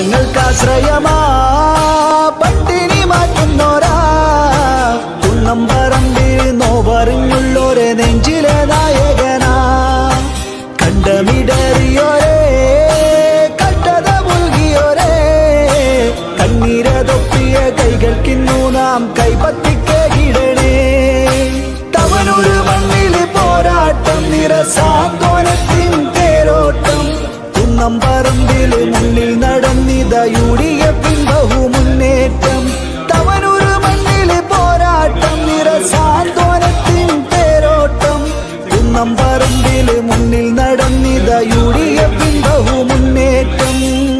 പാവങ്ങൾക്കാശ്രയമാ പട്ടിണി മാറ്റുന്നോരാ കുന്നം പറമ്പിൽ നോവറിഞ്ഞുള്ളോരെ നെഞ്ചിലെ നായകനാ കണ്ടമിടറിയോരേ കട്ടത മുൽകിയോരേ കണ്ണീരതൊപ്പിയ കൈകൾക്കിന്നു നാം കൈപ്പത്തിക്കേകിടണേ തവനൊരു മണ്ണിൽ പോരാട്ടം നിറസാന്ത്വനത്തിൻ തേരോട്ടം കുന്നം പറമ്പിൽ മുന്നിൽ നടന്നിത യു ഡി എഫിൻ ബഹുമുന്നേറ്റം തവനൊരു മണ്ണിൽ പോരാട്ടം നിറസാന്ത്വനത്തിൻ തേരോട്ടം കുന്നം പറമ്പിൽ മുന്നിൽ നടന്നിത യു ഡി എഫിൻ ബഹുമുന്നേറ്റം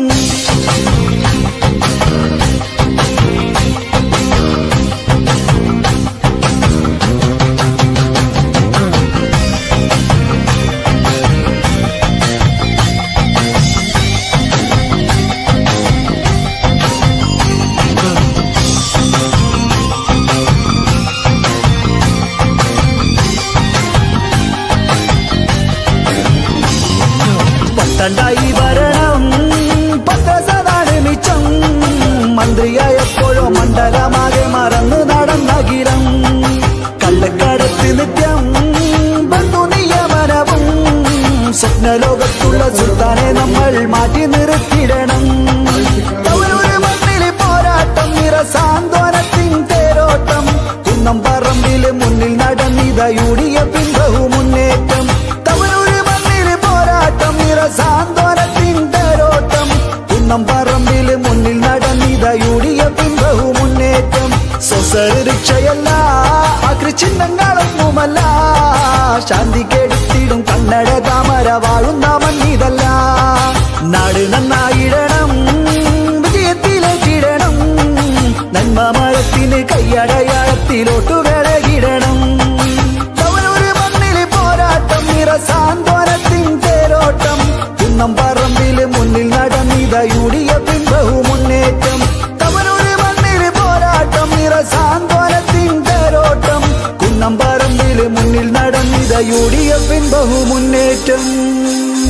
പത്തണ്ടായി ഭരണം പത്രസതാണ് മിച്ചം മന്ത്രിയായപ്പോഴോ മണ്ഡലമാകെ മറന്നു നടന്നകിരം കള്ളക്കടത്ത് നിത്യം ബന്ധു നിയമനവും സ്വപ്നലോകത്തുള്ള സുൽത്താനെ നമ്മൾ മാറ്റി നിർത്തിയിടണം തവനൂര് മണ്ണിൽ പോരാട്ടം നിറസാന്ത്വനത്തിൻ തേരോട്ടം കുന്നം പറമ്പിൽ മുന്നിൽ നടന്നിത യു ഡി എഫിൻ ബഹുമുന്നേറ്റം തവനൂര് മണ്ണിൽ പോരാട്ടം നിറസാന്ത്വനത്തിൻ തേരോട്ടം കുന്നം പറമ്പിൽ മുന്നിൽ നടന്നിത യു ഡി എഫിൻ ബഹുമുന്നേറ്റം സ്വസരക്ഷയല്ല അകൃചിഹ്നങ്ങളൊന്നുമല്ല ശാന്തി കെടുത്തിടും കണ്ണട താമര വാഴുന്ന മണ്ണിതല്ല നാട് നന്നായിടണം വിജയത്തിലേക്കിടണം നന്മ മരത്തിന് കയ്യടയാളത്തിലോട്ടു വിളകിടണം തവനൂര് മണ്ണിൽ പോരാട്ടം നിറസാന്ത്വനത്തിൻ തേരോട്ടം കുന്നം പറമ്പിൽ മുന്നിൽ നടന്നിത യു ഡി എഫിൻ ബഹുമുന്നേറ്റം തവനൂര് മണ്ണിൽ പോരാട്ടം നിറസാന്ത്വനത്തിൻ തേരോട്ടം കുന്നം പറമ്പിൽ മുന്നിൽ നടന്നിത യു ഡി എഫിൻ ബഹുമുന്നേറ്റം